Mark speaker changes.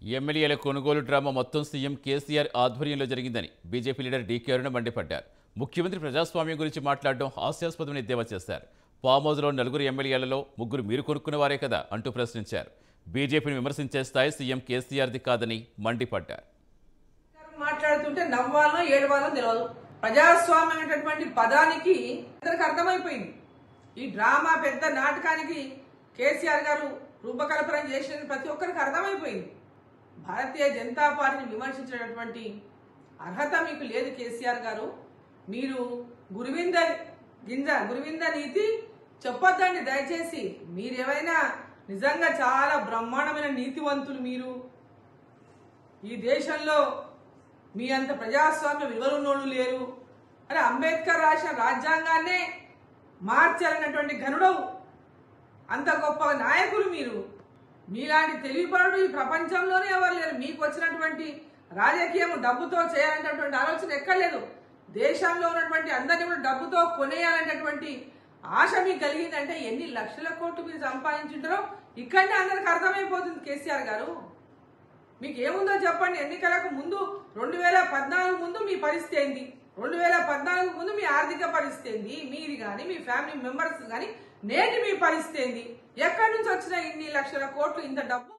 Speaker 1: ఎమ్మెల్యేల కొనుగోలు డ్రామా మొత్తం సీఎం కేసీఆర్ ఆధ్వర్యంలో జరిగిందని బీజేపీ లీడర్ డీకే అరుణ మండిపడ్డారు ముఖ్యమంత్రి ప్రజాస్వామ్యం గురించి మాట్లాడడం హాస్యాస్పదమని ఎద్దేవా చేశారు ఫామ్ హౌస్లో నలుగురు ఎమ్మెల్యేలలో ముగ్గురు మీరు కొనుక్కున్నవారే కదా అంటూ ప్రశ్నించారు బీజేపీని విమర్శించే స్థాయి సీఎం కేసీఆర్ది కాదని మండిపడ్డారు
Speaker 2: మాట్లాడుతుంటే నవ్వాలనో ఏడవాలో తెలియదు ప్రజాస్వామ్యం అనేటటువంటి పదానికి అందరికి అర్థమైపోయింది ఈ డ్రామా పెద్ద నాటకానికి కేసీఆర్ గారు రూపకల్పన చేసిన ప్రతి ఒక్కరికి అర్థమైపోయింది భారతీయ జనతా పార్టీని విమర్శించేటటువంటి అర్హత మీకు లేదు కేసీఆర్ గారు మీరు గురువింద గింజ గురువింద నీతి చెప్పొద్దండి దయచేసి మీరేమైనా నిజంగా చాలా బ్రహ్మాండమైన నీతివంతులు మీరు ఈ దేశంలో మీ అంత ప్రజాస్వామ్య విలువలున్నోళ్ళు లేరు అరే అంబేద్కర్ రాసిన రాజ్యాంగాన్నే మార్చాలన్నటువంటి గనుడవు అంత గొప్ప నాయకులు మీరు మీలాంటి తెలివిపరుడు ఈ ప్రపంచంలోనే ఎవరు లేరు మీకు వచ్చినటువంటి రాజకీయం డబ్బుతో చేయాలనేటటువంటి ఆలోచన ఎక్కర్లేదు దేశంలో ఉన్నటువంటి అందరినీ కూడా డబ్బుతో కొనేయాలనేటటువంటి ఆశ మీకు కలిగిందంటే ఎన్ని లక్షల కోట్లు మీరు సంపాదించుంటారో ఇక్కడనే అందరికి అర్థమైపోతుంది కేసీఆర్ గారు మీకు ఏముందో చెప్పండి ఎన్నికలకు ముందు రెండు వేల పద్నాలుగు ముందు మీ పరిస్థితి ఏంది రెండు వేల పద్నాలుగు ముందు మీ ఆర్థిక పరిస్థితి ఏంది మీది కానీ మీ ఫ్యామిలీ మెంబర్స్ కానీ నేటి మీ పరిస్థితి ఏంది ఎక్కడి నుంచి వచ్చిన ఇన్ని లక్షల కోట్లు ఇంత డబ్బు